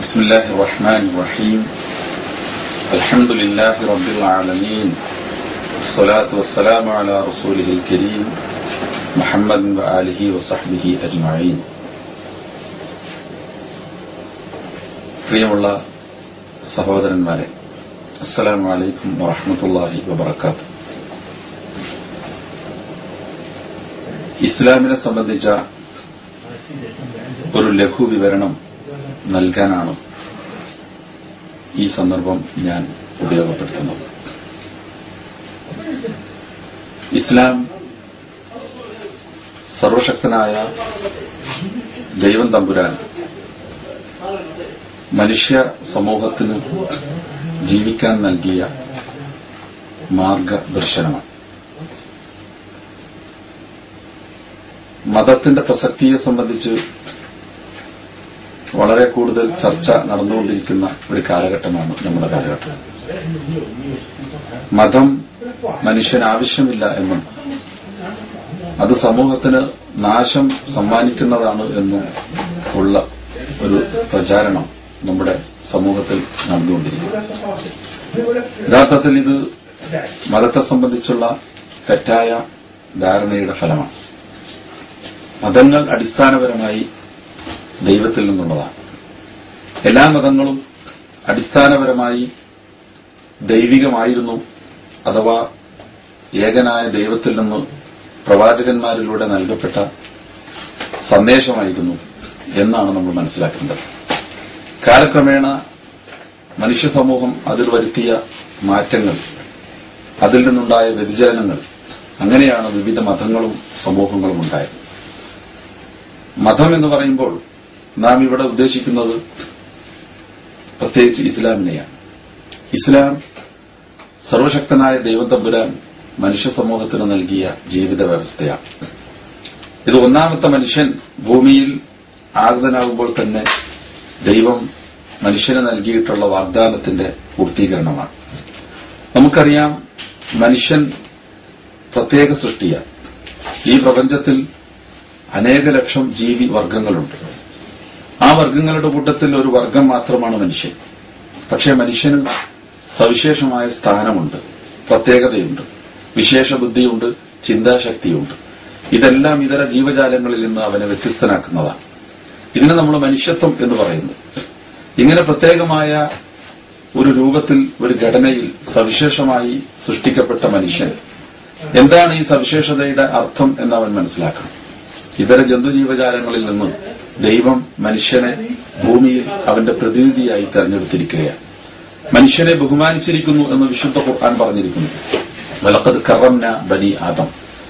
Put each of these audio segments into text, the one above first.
بسم الله الرحمن الرحيم الحمد لله رب العالمين الصلاة والسلام على رسوله الكريم محمد وآله وصحبه أجمعين പ്രിയമുള്ള സഹോദരന്മാരെ അസ്സലാമു അലൈക്കും വറഹ്മത്തുള്ളാഹി വബറകാത്ത് ഇസ്ലാമിനെ സംബന്ധിച്ച ഒരു ലഘു വിവരണം നൽകാനാണ് ഈ സന്ദർഭം ഞാൻ ഉപയോഗപ്പെടുത്തുന്നത് ഇസ്ലാം സർവശക്തനായ ദൈവം തമ്പുരാൻ മനുഷ്യ സമൂഹത്തിന് ജീവിക്കാൻ നൽകിയ മാർഗദർശനമാണ് മതത്തിന്റെ പ്രസക്തിയെ സംബന്ധിച്ച് വളരെ കൂടുതൽ ചർച്ച നടന്നുകൊണ്ടിരിക്കുന്ന ഒരു കാലഘട്ടമാണ് നമ്മുടെ കാലഘട്ടം മതം മനുഷ്യന് ആവശ്യമില്ല എന്നും അത് സമൂഹത്തിന് നാശം സമ്മാനിക്കുന്നതാണ് എന്നും ഉള്ള ഒരു പ്രചാരണം നമ്മുടെ സമൂഹത്തിൽ നടന്നുകൊണ്ടിരിക്കുന്നു യഥാർത്ഥത്തിൽ ഇത് മതത്തെ സംബന്ധിച്ചുള്ള തെറ്റായ ധാരണയുടെ ഫലമാണ് മതങ്ങൾ അടിസ്ഥാനപരമായി ദൈവത്തിൽ നിന്നുള്ളതാണ് എല്ലാ മതങ്ങളും അടിസ്ഥാനപരമായി ദൈവികമായിരുന്നു അഥവാ ഏകനായ ദൈവത്തിൽ നിന്ന് പ്രവാചകന്മാരിലൂടെ നൽകപ്പെട്ട സന്ദേശമായിരുന്നു എന്നാണ് നമ്മൾ മനസ്സിലാക്കേണ്ടത് കാലക്രമേണ മനുഷ്യ സമൂഹം അതിൽ വരുത്തിയ മാറ്റങ്ങൾ അതിൽ നിന്നുണ്ടായ വ്യതിചലനങ്ങൾ അങ്ങനെയാണ് വിവിധ മതങ്ങളും സമൂഹങ്ങളും ഉണ്ടായത് മതം എന്ന് പറയുമ്പോൾ നാം ഇവിടെ ഉദ്ദേശിക്കുന്നത് പ്രത്യേകിച്ച് ഇസ്ലാമിനെയാണ് ഇസ്ലാം സർവശക്തനായ ദൈവം തമ്പുരാൻ മനുഷ്യ സമൂഹത്തിന് നൽകിയ ജീവിത വ്യവസ്ഥയാണ് ഇത് ഒന്നാമത്തെ മനുഷ്യൻ ഭൂമിയിൽ ആഗതനാകുമ്പോൾ തന്നെ ദൈവം മനുഷ്യന് നൽകിയിട്ടുള്ള വാഗ്ദാനത്തിന്റെ പൂർത്തീകരണമാണ് നമുക്കറിയാം മനുഷ്യൻ പ്രത്യേക സൃഷ്ടിയാണ് ഈ പ്രപഞ്ചത്തിൽ അനേക ലക്ഷം ജീവി വർഗങ്ങളുണ്ട് ആ വർഗങ്ങളുടെ കൂട്ടത്തിൽ ഒരു വർഗം മാത്രമാണ് മനുഷ്യൻ പക്ഷേ മനുഷ്യന് സവിശേഷമായ സ്ഥാനമുണ്ട് പ്രത്യേകതയുണ്ട് വിശേഷ ബുദ്ധിയുണ്ട് ചിന്താശക്തിയുണ്ട് ഇതെല്ലാം ഇതര ജീവജാലങ്ങളിൽ നിന്ന് അവനെ വ്യത്യസ്തനാക്കുന്നതാണ് ഇതിനെ നമ്മൾ മനുഷ്യത്വം എന്ന് പറയുന്നു ഇങ്ങനെ പ്രത്യേകമായ ഒരു രൂപത്തിൽ ഒരു ഘടനയിൽ സവിശേഷമായി സൃഷ്ടിക്കപ്പെട്ട മനുഷ്യൻ എന്താണ് ഈ സവിശേഷതയുടെ അർത്ഥം എന്ന് അവൻ മനസ്സിലാക്കണം ഇതര ജന്തുജീവജാലങ്ങളിൽ നിന്ന് ദൈവം മനുഷ്യനെ ഭൂമിയിൽ അവന്റെ പ്രതിനിധിയായി തെരഞ്ഞെടുത്തിരിക്കുകയാണ് മനുഷ്യനെ ബഹുമാനിച്ചിരിക്കുന്നു എന്ന് വിശുദ്ധ ഖുർആൻ പറഞ്ഞിരിക്കുന്നു വലക്കത് കറംന ബനി ആദം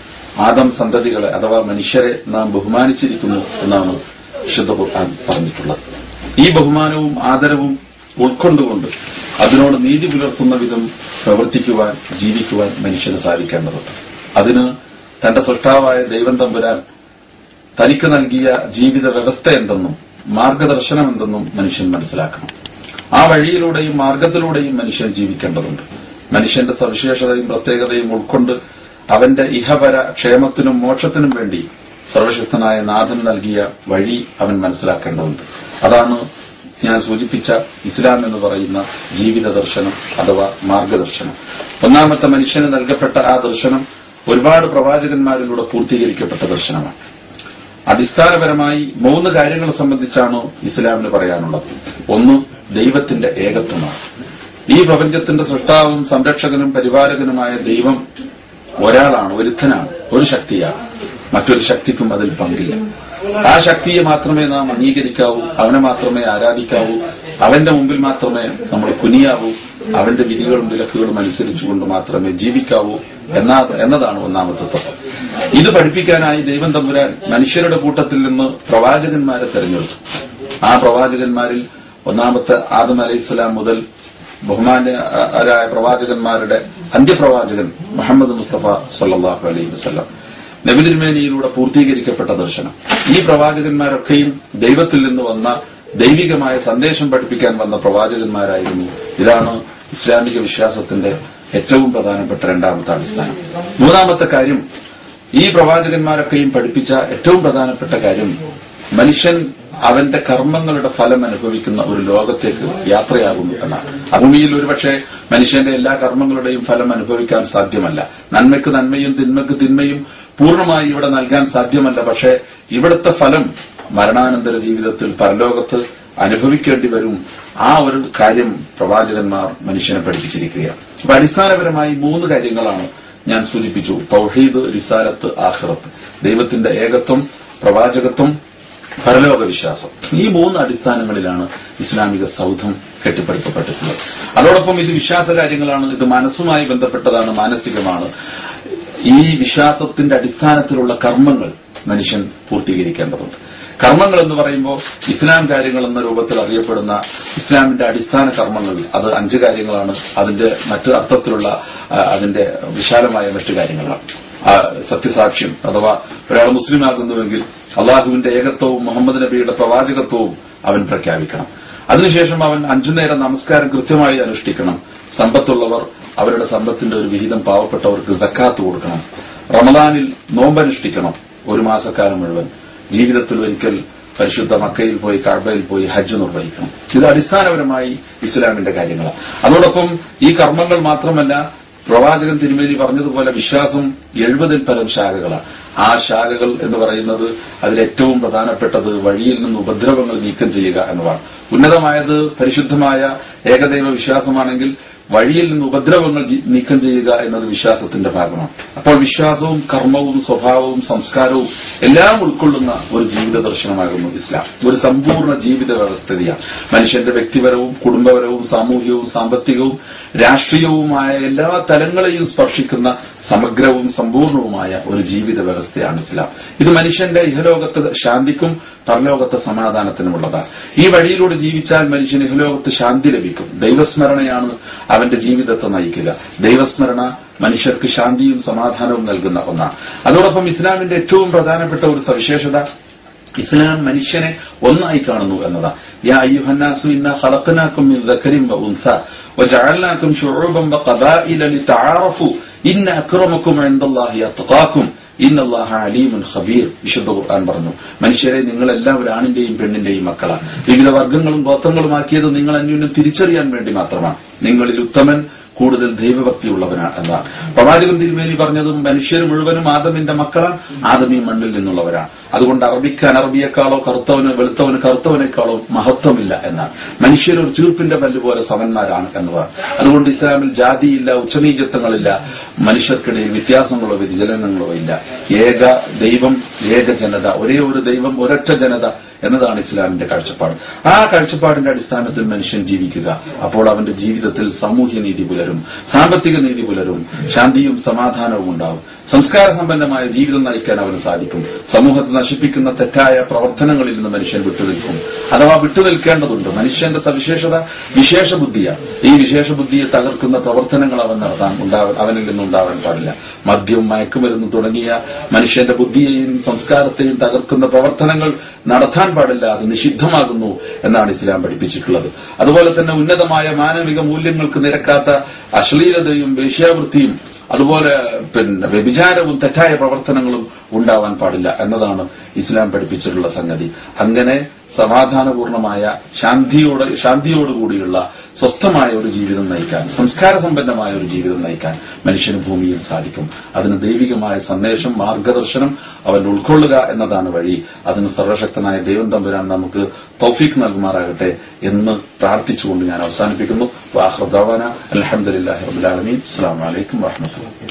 ആദം സന്തതികളെ അഥവാ മനുഷ്യരെ നാം ബഹുമാനിച്ചിരിക്കുന്നു എന്നാണ് വിശുദ്ധ ഖുർആൻ പറഞ്ഞിട്ടുള്ളത് ഈ ബഹുമാനവും ആദരവും ഉൾക്കൊണ്ടുകൊണ്ട് അതിനോട് നീതി പുലർത്തുന്ന വിധം പ്രവർത്തിക്കുവാൻ ജീവിക്കുവാൻ മനുഷ്യന് സാധിക്കേണ്ടതുണ്ട് അതിന് തന്റെ സൃഷ്ടാവായ ദൈവം തമ്പുരാൻ തനിക്ക് നൽകിയ ജീവിത വ്യവസ്ഥ എന്തെന്നും മാർഗദർശനം എന്തെന്നും മനുഷ്യൻ മനസ്സിലാക്കണം ആ വഴിയിലൂടെയും മാർഗത്തിലൂടെയും മനുഷ്യൻ ജീവിക്കേണ്ടതുണ്ട് മനുഷ്യന്റെ സവിശേഷതയും പ്രത്യേകതയും ഉൾക്കൊണ്ട് അവന്റെ ഇഹപര ക്ഷേമത്തിനും മോക്ഷത്തിനും വേണ്ടി സർവശക്തനായ നാഥൻ നൽകിയ വഴി അവൻ മനസ്സിലാക്കേണ്ടതുണ്ട് അതാണ് ഞാൻ സൂചിപ്പിച്ച ഇസ്ലാം എന്ന് പറയുന്ന ജീവിത ദർശനം അഥവാ മാർഗദർശനം ഒന്നാമത്തെ മനുഷ്യന് നൽകപ്പെട്ട ആ ദർശനം ഒരുപാട് പ്രവാചകന്മാരിലൂടെ പൂർത്തീകരിക്കപ്പെട്ട ദർശനമാണ് അടിസ്ഥാനപരമായി മൂന്ന് കാര്യങ്ങളെ സംബന്ധിച്ചാണ് ഇസ്ലാമിന് പറയാനുള്ളത് ഒന്ന് ദൈവത്തിന്റെ ഏകത്വമാണ് ഈ പ്രപഞ്ചത്തിന്റെ സൃഷ്ടാവും സംരക്ഷകനും പരിപാലകനുമായ ദൈവം ഒരാളാണ് ഒരുത്തനാണ് ഒരു ശക്തിയാണ് മറ്റൊരു ശക്തിക്കും അതിൽ പങ്കില്ല ആ ശക്തിയെ മാത്രമേ നാം അംഗീകരിക്കാവൂ അവനെ മാത്രമേ ആരാധിക്കാവൂ അവന്റെ മുമ്പിൽ മാത്രമേ നമ്മൾ കുനിയാവൂ അവന്റെ വിധികളും വിലക്കുകളും അനുസരിച്ചുകൊണ്ട് മാത്രമേ ജീവിക്കാവൂ എന്നാ എന്നതാണ് ഒന്നാമത്തെ തത്വം ഇത് പഠിപ്പിക്കാനായി ദൈവം തമ്പുരാൻ മനുഷ്യരുടെ കൂട്ടത്തിൽ നിന്ന് പ്രവാചകന്മാരെ തെരഞ്ഞെടുത്തു ആ പ്രവാചകന്മാരിൽ ഒന്നാമത്തെ ആദം അലൈഹിസ്ലാം മുതൽ ബഹുമാന്യരായ പ്രവാചകന്മാരുടെ അന്ത്യപ്രവാചകൻ മുഹമ്മദ് മുസ്തഫ സല്ലാഹു അലൈഹി വസ്ലാം നബിതിരുമേനിയിലൂടെ പൂർത്തീകരിക്കപ്പെട്ട ദർശനം ഈ പ്രവാചകന്മാരൊക്കെയും ദൈവത്തിൽ നിന്ന് വന്ന ദൈവികമായ സന്ദേശം പഠിപ്പിക്കാൻ വന്ന പ്രവാചകന്മാരായിരുന്നു ഇതാണ് ഇസ്ലാമിക വിശ്വാസത്തിന്റെ ഏറ്റവും പ്രധാനപ്പെട്ട രണ്ടാമത്തെ അടിസ്ഥാനം മൂന്നാമത്തെ കാര്യം ഈ പ്രവാചകന്മാരൊക്കെയും പഠിപ്പിച്ച ഏറ്റവും പ്രധാനപ്പെട്ട കാര്യം മനുഷ്യൻ അവന്റെ കർമ്മങ്ങളുടെ ഫലം അനുഭവിക്കുന്ന ഒരു ലോകത്തേക്ക് യാത്രയാകുന്നു എന്നാണ് ഭൂമിയിൽ ഒരുപക്ഷെ മനുഷ്യന്റെ എല്ലാ കർമ്മങ്ങളുടെയും ഫലം അനുഭവിക്കാൻ സാധ്യമല്ല നന്മയ്ക്ക് നന്മയും തിന്മയ്ക്ക് തിന്മയും പൂർണ്ണമായി ഇവിടെ നൽകാൻ സാധ്യമല്ല പക്ഷേ ഇവിടുത്തെ ഫലം മരണാനന്തര ജീവിതത്തിൽ പരലോകത്ത് അനുഭവിക്കേണ്ടി വരും ആ ഒരു കാര്യം പ്രവാചകന്മാർ മനുഷ്യനെ പഠിപ്പിച്ചിരിക്കുകയാണ് അപ്പൊ അടിസ്ഥാനപരമായി മൂന്ന് കാര്യങ്ങളാണ് ഞാൻ സൂചിപ്പിച്ചു തൗഹീദ് റിസാലത്ത് ആഖിറത്ത് ദൈവത്തിന്റെ ഏകത്വം പ്രവാചകത്വം പരലോക വിശ്വാസം ഈ മൂന്ന് അടിസ്ഥാനങ്ങളിലാണ് ഇസ്ലാമിക സൗധം കെട്ടിപ്പടുക്കപ്പെട്ടിട്ടുള്ളത് അതോടൊപ്പം ഇത് വിശ്വാസ കാര്യങ്ങളാണ് ഇത് മനസ്സുമായി ബന്ധപ്പെട്ടതാണ് മാനസികമാണ് ഈ വിശ്വാസത്തിന്റെ അടിസ്ഥാനത്തിലുള്ള കർമ്മങ്ങൾ മനുഷ്യൻ പൂർത്തീകരിക്കേണ്ടതുണ്ട് കർമ്മങ്ങൾ എന്ന് പറയുമ്പോൾ ഇസ്ലാം കാര്യങ്ങൾ എന്ന രൂപത്തിൽ അറിയപ്പെടുന്ന ഇസ്ലാമിന്റെ അടിസ്ഥാന കർമ്മങ്ങൾ അത് അഞ്ച് കാര്യങ്ങളാണ് അതിന്റെ മറ്റു അർത്ഥത്തിലുള്ള ആ, അതിന്റെ വിശാലമായ മറ്റു കാര്യങ്ങളാണ് ആ, സത്യസാക്ഷ്യം അഥവാ ഒരാൾ മുസ്ലിം ആകുന്നുവെങ്കിൽ അള്ളാഹുവിന്റെ ഏകത്വവും മുഹമ്മദ് നബിയുടെ പ്രവാചകത്വവും അവൻ പ്രഖ്യാപിക്കണം അതിനുശേഷം അവൻ അഞ്ചു നേരം നമസ്കാരം കൃത്യമായി അനുഷ്ഠിക്കണം സമ്പത്തുള്ളവർ അവരുടെ സമ്പത്തിന്റെ ഒരു വിഹിതം പാവപ്പെട്ടവർക്ക് സക്കാത്ത് കൊടുക്കണം റമദാനിൽ നോമ്പനുഷ്ഠിക്കണം ഒരു മാസക്കാലം മുഴുവൻ ജീവിതത്തിൽ ഒരിക്കൽ പരിശുദ്ധ മക്കയിൽ പോയി കഴബയിൽ പോയി ഹജ്ജ് നിർവഹിക്കണം ഇത് അടിസ്ഥാനപരമായി ഇസ്ലാമിന്റെ കാര്യങ്ങളാണ് അതോടൊപ്പം ഈ കർമ്മങ്ങൾ മാത്രമല്ല പ്രവാചകൻ തിരുമേനി പറഞ്ഞതുപോലെ വിശ്വാസം എഴുപതിൽ പരം ശാഖകളാണ് ആ ശാഖകൾ എന്ന് പറയുന്നത് അതിലേറ്റവും പ്രധാനപ്പെട്ടത് വഴിയിൽ നിന്ന് ഉപദ്രവങ്ങൾ നീക്കം ചെയ്യുക എന്നതാണ് ഉന്നതമായത് പരിശുദ്ധമായ ഏകദൈവ വിശ്വാസമാണെങ്കിൽ വഴിയിൽ നിന്ന് ഉപദ്രവങ്ങൾ ജി- നീക്കം ചെയ്യുക എന്നത് വിശ്വാസത്തിന്റെ ഭാഗമാണ് അപ്പോൾ വിശ്വാസവും കർമ്മവും സ്വഭാവവും സംസ്കാരവും എല്ലാം ഉൾക്കൊള്ളുന്ന ഒരു ജീവിത ദർശനമാകുന്നു ഇസ്ലാം ഒരു സമ്പൂർണ്ണ ജീവിത വ്യവസ്ഥിതിയാണ് മനുഷ്യന്റെ വ്യക്തിപരവും കുടുംബപരവും സാമൂഹികവും സാമ്പത്തികവും രാഷ്ട്രീയവുമായ എല്ലാ തലങ്ങളെയും സ്പർശിക്കുന്ന സമഗ്രവും സമ്പൂർണവുമായ ഒരു ജീവിത വ്യവസ്ഥയാണ് ഇസ്ലാം ഇത് മനുഷ്യന്റെ ഇഹലോകത്തെ ശാന്തിക്കും പരലോകത്തെ സമാധാനത്തിനുമുള്ളതാണ് ഈ വഴിയിലൂടെ ജീവിച്ചാൽ മനുഷ്യന് ഇഹലോകത്ത് ശാന്തി ലഭിക്കും ദൈവസ്മരണയാണ് അവന്റെ ജീവിതത്തെ നയിക്കുക ദൈവസ്മരണ മനുഷ്യർക്ക് ശാന്തിയും സമാധാനവും നൽകുന്ന ഒന്നാണ് അതോടൊപ്പം ഇസ്ലാമിന്റെ ഏറ്റവും പ്രധാനപ്പെട്ട ഒരു സവിശേഷത ഇസ്ലാം മനുഷ്യനെ ഒന്നായി കാണുന്നു എന്നതാണ് യാ അയ്യുഹന്നാസു ഇന്ന ഖലഖനാകും മിൻ ദക്കരിൻ വ ഉൻസ വജഅൽനാകും ശുഊബൻ വഖബായില ലിതആറഫു ഇന്ന അക്രമക്കും ഇൻദല്ലാഹി അത്ഖാകും ഇന്നല്ലാഹ അലീമുൻ ഖബീർ വിശുദ്ധ ഖുർആൻ പറഞ്ഞു മനുഷ്യരെ നിങ്ങൾ എല്ലാവരും ആണിന്റെയും പെണ്ണിന്റെയും മക്കളാണ് വിവിധ വർഗങ്ങളും ഗോത്രങ്ങളുമാക്കിയത് നിങ്ങൾ അന്യോന്യം തിരിച്ചറിയാൻ വേണ്ടി മാത്രമാണ് നിങ്ങളിൽ ഉത്തമൻ കൂടുതൽ ദൈവഭക്തിയുള്ളവനാണ് എന്നാണ് പ്രവാചകൻ തിരുമേനി പറഞ്ഞതും മനുഷ്യർ മുഴുവനും ആദമിന്റെ മക്കളാണ് ആദമി മണ്ണിൽ നിന്നുള്ളവരാണ് അതുകൊണ്ട് അറബിക്ക് അനറബിയെക്കാളോ കറുത്തവന് വെളുത്തവന് കറുത്തവനേക്കാളോ മഹത്വമില്ല എന്നാണ് മനുഷ്യർ ഒരു ചീർപ്പിന്റെ പല്ല് പോലെ സമന്മാരാണ് എന്നതാണ് അതുകൊണ്ട് ഇസ്ലാമിൽ ജാതിയില്ല ഉച്ചനീചത്വങ്ങളില്ല മനുഷ്യർക്കിടയിൽ വ്യത്യാസങ്ങളോ വ്യതിചലനങ്ങളോ ഇല്ല ഏക ദൈവം ഏക ജനത ഒരേ ഒരു ദൈവം ഒരൊറ്റ ജനത എന്നതാണ് ഇസ്ലാമിന്റെ കാഴ്ചപ്പാട് ആ കാഴ്ചപ്പാടിന്റെ അടിസ്ഥാനത്തിൽ മനുഷ്യൻ ജീവിക്കുക അപ്പോൾ അവന്റെ ജീവിതത്തിൽ സാമൂഹ്യ നീതി പുലരും സാമ്പത്തിക നീതി പുലരും ശാന്തിയും സമാധാനവും ഉണ്ടാവും സംസ്കാര സമ്പന്നമായ ജീവിതം നയിക്കാൻ അവന് സാധിക്കും സമൂഹത്തെ നശിപ്പിക്കുന്ന തെറ്റായ പ്രവർത്തനങ്ങളിൽ നിന്ന് മനുഷ്യൻ വിട്ടുനിൽക്കും അഥവാ വിട്ടുനിൽക്കേണ്ടതുണ്ട് മനുഷ്യന്റെ സവിശേഷത വിശേഷ ബുദ്ധിയാണ് ഈ വിശേഷ ബുദ്ധിയെ തകർക്കുന്ന പ്രവർത്തനങ്ങൾ അവൻ നടത്താൻ ഉണ്ടാവാൻ അവനിൽ നിന്നുണ്ടാവാൻ പാടില്ല മദ്യവും മയക്കുമരുന്നും തുടങ്ങിയ മനുഷ്യന്റെ ബുദ്ധിയെയും സംസ്കാരത്തെയും തകർക്കുന്ന പ്രവർത്തനങ്ങൾ നടത്താൻ പാടില്ല അത് നിഷിദ്ധമാകുന്നു എന്നാണ് ഇസ്ലാം പഠിപ്പിച്ചിട്ടുള്ളത് അതുപോലെ തന്നെ ഉന്നതമായ മാനവിക മൂല്യങ്ങൾക്ക് നിരക്കാത്ത അശ്ലീലതയും വേശ്യാവൃത്തിയും അതുപോലെ പിന്നെ വ്യഭിചാരവും തെറ്റായ പ്രവർത്തനങ്ങളും ഉണ്ടാവാൻ പാടില്ല എന്നതാണ് ഇസ്ലാം പഠിപ്പിച്ചിട്ടുള്ള സംഗതി അങ്ങനെ സമാധാനപൂർണമായ ശാന്തിയോട് ശാന്തിയോടുകൂടിയുള്ള സ്വസ്ഥമായ ഒരു ജീവിതം നയിക്കാൻ സംസ്കാര സമ്പന്നമായ ഒരു ജീവിതം നയിക്കാൻ മനുഷ്യന് ഭൂമിയിൽ സാധിക്കും അതിന് ദൈവികമായ സന്ദേശം മാർഗദർശനം അവൻ ഉൾക്കൊള്ളുക എന്നതാണ് വഴി അതിന് സർവശക്തനായ ദൈവം തമ്പുരാൻ നമുക്ക് തൗഫീഖ് നൽകുമാറാകട്ടെ എന്ന് പ്രാർത്ഥിച്ചുകൊണ്ട് ഞാൻ അവസാനിപ്പിക്കുന്നു വാഹൃദാന അലഹമുല്ലാഹി റബുലാലമീൻ അസ്സാം വലൈക്കും വാഹമത്തുള്ള